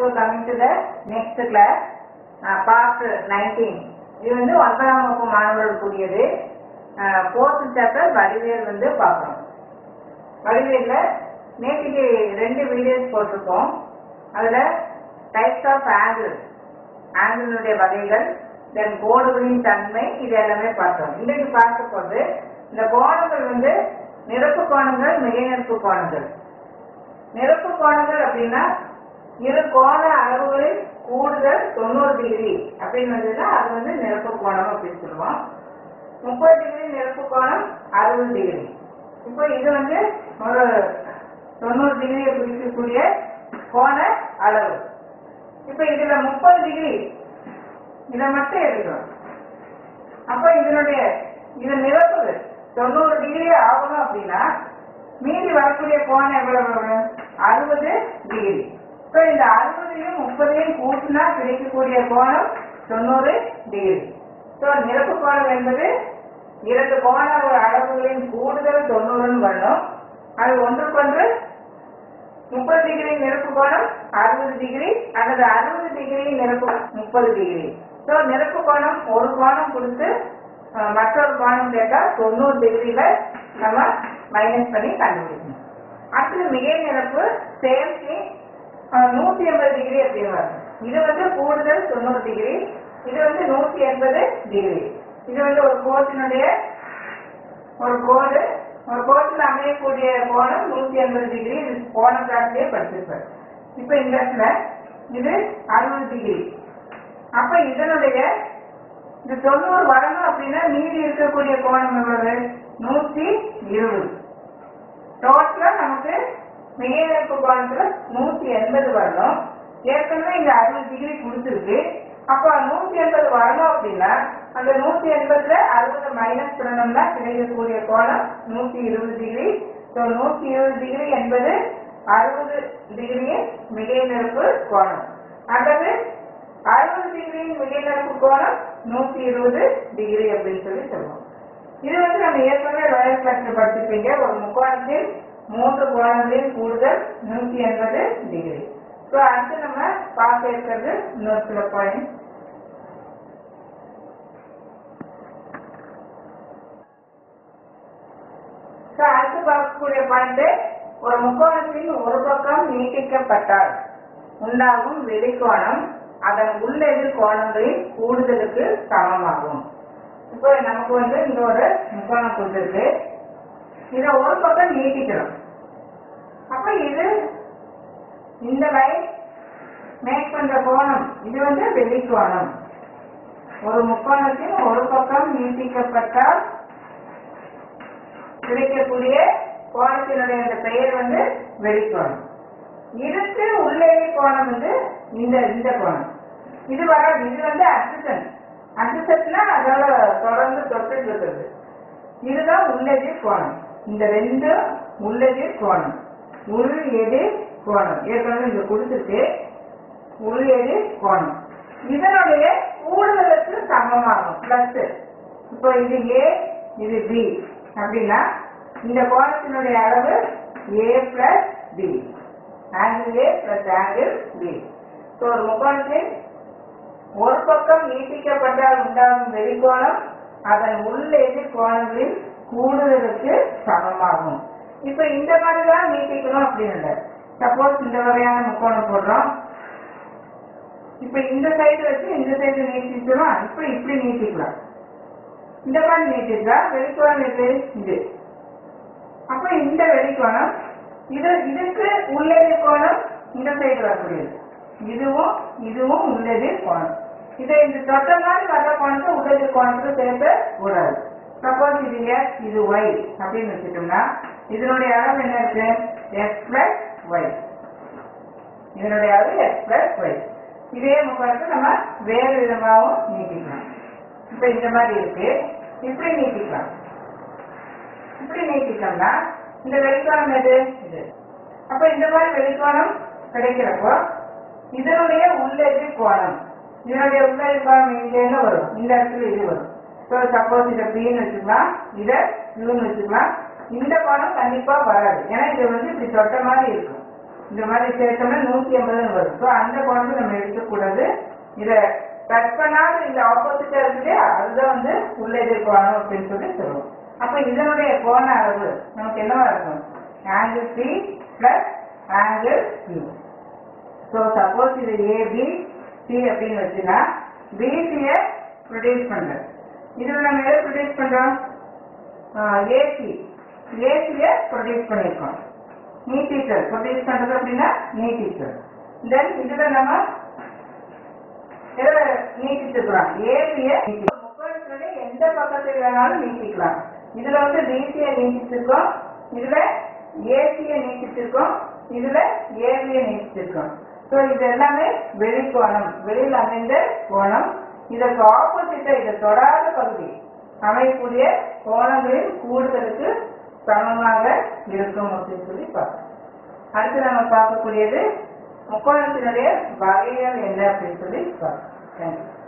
So coming to the next class, uh, part 19. இது வந்து ஒன்பதாம் வகுப்பு மாணவர்களுக்குரியது ஃபோர்த் சாப்டர் வடிவேல் வந்து பார்க்கணும் வடிவேல்ல நேற்றுக்கு ரெண்டு வீடியோஸ் போட்டிருக்கோம் அதுல டைப்ஸ் ஆஃப் ஆங்கிள் ஆங்கிளுடைய வகைகள் தென் கோடுகளின் தன்மை இது எல்லாமே பார்த்தோம் இன்றைக்கு பார்க்க போது இந்த கோணங்கள் வந்து நிரப்பு கோணங்கள் மிகை நிரப்பு கோணங்கள் நிரப்பு கோணங்கள் அப்படின்னா இரு கோண அளவுகளில் கூடுதல் தொண்ணூறு டிகிரி அப்படின்னு வந்ததுன்னா அது வந்து நிரப்பு கோணம் அப்படின்னு சொல்லுவோம் முப்பது டிகிரி நிரப்பு கோணம் அறுபது டிகிரி இப்போ இது வந்து ஒரு தொண்ணூறு டிகிரியை பிடிக்கக்கூடிய கோண அளவு இப்போ இதுல முப்பது டிகிரி இதை மட்டும் எடுக்கணும் அப்போ இதனுடைய இது நிரப்புது தொண்ணூறு டிகிரி ஆகணும் அப்படின்னா மீதி வரக்கூடிய கோணம் எவ்வளவு வரும் அறுபது டிகிரி இப்போ இந்த அறுபதையும் முப்பதையும் கூட்டினா கிடைக்கக்கூடிய கோணம் தொண்ணூறு டிகிரி ஸோ நிரப்பு கோணம் என்பது இரண்டு கோண அளவுகளின் கூடுதல் தொண்ணூறுன்னு வரணும் அது ஒன்றுக்கொன்று முப்பது டிகிரி நிரப்பு கோணம் அறுபது டிகிரி அல்லது அறுபது டிகிரி நிரப்பு முப்பது டிகிரி ஸோ நிரப்பு கோணம் ஒரு கோணம் கொடுத்து அஹ், மற்றொரு கோணம் கேட்டால் தொண்ணூறு டிகிரியில நம்ம மைனஸ் பண்ணி கண்டுபிடிக்கணும் அடுத்தது மிகை நிரப்பு சேர்த்து நூத்தி எண்பது டிகிரி அப்படின்னு வரும் இது வந்து கூடுதல் தொண்ணூறு டிகிரி இது வந்து நூத்தி எண்பது டிகிரி இது வந்து ஒரு கோட்டினுடைய ஒரு கோடு ஒரு கோட்டில் அமையக்கூடிய கோணம் நூத்தி எண்பது டிகிரி இது கோண கிளாஸ்லயே படிச்சிருப்பார் இப்ப இந்த இடத்துல இது அறுபது டிகிரி அப்ப இதனுடைய இது தொண்ணூறு வரணும் அப்படின்னா மீதி இருக்கக்கூடிய கோணம் எவ்வளவு நூத்தி இருபது டோட்டலா நமக்கு மிகைநிரப்பு கோணத்துல நூத்தி எண்பது வரணும் ஏற்கனவே இங்க அறுபது டிகிரி கொடுத்துருக்கு அப்ப நூத்தி எண்பது வரணும் அப்படின்னா அந்த நூத்தி எண்பதுல அறுபது மைனஸ் பண்ணணும்னா கிடைக்கக்கூடிய கோணம் நூத்தி இருபது டிகிரி ஸோ நூத்தி இருபது டிகிரி என்பது அறுபது டிகிரியின் மிகைநிரப்பு கோணம் அல்லது அறுபது டிகிரியின் மிகைநிரப்பு கோணம் நூத்தி இருபது டிகிரி அப்படின்னு சொல்லி சொல்லுவோம் இது வந்து நம்ம ஏற்கனவே லோயர் கிளாஸ்ல படிச்சிருப்பீங்க ஒரு முக்கோணத்தில் மூன்று கோணங்களின் கூடுதல் நூத்தி எண்பது டிகிரி ஸோ அடுத்து நம்ம பார்க்க இருக்கிறது இன்னொரு சில பாயிண்ட் ஸோ அடுத்து பார்க்கக்கூடிய பாயிண்ட் ஒரு முக்கோணத்தின் ஒரு பக்கம் நீட்டிக்கப்பட்டால் உண்டாகும் வெளிக்கோணம் அதன் உள்ளெதிர் கோணங்களின் கூடுதலுக்கு சமமாகும் இப்போ நமக்கு வந்து இந்த ஒரு முக்கோணம் கொடுத்துருக்கு இதை ஒரு பக்கம் நீட்டிக்கிறோம் அப்ப இது இந்த லைன் மேக் பண்ற கோணம் இது வந்து வெளிக்கோணம் ஒரு முக்கோணத்தின் ஒரு பக்கம் நீட்டிக்கப்பட்டால் கிடைக்கக்கூடிய கோணத்தினுடைய அந்த பெயர் வந்து வெளிக்கோணம் இதுக்கு உள்ளே கோணம் வந்து இந்த இந்த கோணம் இது வராது இது வந்து அசிஸ்டன்ட் அசிஸ்டன்ட்னா அதோட தொடர்ந்து தொட்டுட்டு இருக்கிறது இதுதான் உள்ளெதிர் கோணம் இந்த ரெண்டும் உள்ளெதிர் கோணம் உள் எதிர் கோணம் ஏற்கனவே இங்க கொடுத்துருக்கு உள் எதிர் கோணம் இதனுடைய கூடுதலுக்கு சமமாகும் பிளஸ் இப்போ இது ஏ இது பி அப்படின்னா இந்த கோணத்தினுடைய அளவு A plus B angle A plus angle B so ஒரு முக்கோணத்தின் ஒரு பக்கம் நீட்டிக்கப்பட்டால் உண்டாகும் வெளிக்கோணம் அதன் உள்ள எதிர் கோணங்களின் கூடுதலுக்கு சமமாகும் இப்ப இந்த மாதிரி தான் நீட்டிக்கணும் அப்படின்னு இல்லை சப்போஸ் இந்த வகையான முக்கோணம் போடுறோம் இப்ப இந்த சைடு வச்சு இந்த சைடு நீட்டிக்கலாம் இப்ப இப்படி நீட்டிக்கலாம் இந்த மாதிரி நீட்டிக்கலாம் வெளிக்கோணம் எது இது அப்ப இந்த வெளிக்கோணம் இது இதுக்கு உள்ளெதிர் கோணம் இந்த சைடு வரக்கூடியது இதுவும் இதுவும் உள்ளெதிர் கோணம் இதை இந்த தொட்ட மாதிரி வர்ற கோணத்தை உள்ளெதிர் கோணத்துக்கு சேர்க்க கூடாது சப்போஸ் இது எக்ஸ் இது ஒய் அப்படின்னு வச்சுட்டோம்னா இதனுடைய அளவு என்ன இருக்கு எக்ஸ் பிளஸ் ஒய் இதனுடைய அளவு எக்ஸ் பிளஸ் ஒய் இதே முக்கோணத்தை நம்ம வேறு விதமாகவும் நீட்டிக்கலாம் இப்ப இந்த மாதிரி இருக்கு இப்படி நீட்டிக்கலாம் இப்படி நீட்டிட்டோம்னா இந்த வெளிக்கோணம் எது இது அப்ப இந்த மாதிரி வெளிக்கோணம் கிடைக்கிறப்போ இதனுடைய உள்ளெதிர் கோணம் இதனுடைய உள்ளெதிர் கோணம் இங்கேன்னு வரும் இந்த இடத்துல இது வரும் ஸோ சப்போஸ் இதை பின்னு வச்சுக்கலாம் இதை யூன்னு வச்சுக்கலாம் இந்த கோணம் கண்டிப்பா வராது ஏன்னா இது வந்து இப்படி தொட்ட மாதிரி இருக்கும் இந்த மாதிரி சேர்த்தோம்னா நூத்தி எண்பதுன்னு வரும் ஸோ அந்த கோணத்தை நம்ம எடுக்கக்கூடாது இதை கட் பண்ணாத இந்த ஆப்போசிட்டா இருக்குது அதுதான் வந்து உள்ள எதிர்கோணம் அப்படின்னு சொல்லி சொல்லுவோம் அப்ப இதனுடைய கோண அளவு நமக்கு என்னவா இருக்கும் angle C plus angle Q so suppose இது ஏபி சி அப்படின்னு வச்சுன்னா பிசியை ப்ரொடியூஸ் பண்றது இதுல நம்ம எதை ப்ரொடியூஸ் பண்றோம் ஏசி ஏசியை ப்ரொடியூஸ் பண்ணியிருக்கோம் நீட்டீச்சர் ப்ரொடியூஸ் பண்றது அப்படின்னா நீட்டீச்சர் தென் இதுல நம்ம எதை நீட்டிச்சிருக்கிறோம் ஏசியை முக்கோணத்தினுடைய எந்த பக்கத்தில் வேணாலும் நீட்டிக்கலாம் இதுல வந்து டிசியை நீட்டிச்சிருக்கோம் இதுல ஏசியை நீட்டிச்சிருக்கோம் இதுல ஏபியை நீட்டிச்சிருக்கோம் ஸோ இது எல்லாமே வெளிக்கோணம் வெளியில் அமைந்த கோணம் இதற்கு ஆப்போசிட்டா இதை தொடாத பகுதி அமையக்கூடிய கோணங்களின் கூடுதலுக்கு சமமாக இருக்கும் அப்படின்னு சொல்லி பார்க்கணும் அடுத்து நம்ம பார்க்கக்கூடியது முக்கோணத்தினுடைய வகைகள் என்ன அப்படின்னு சொல்லி பார்க்கணும் தேங்க்யூ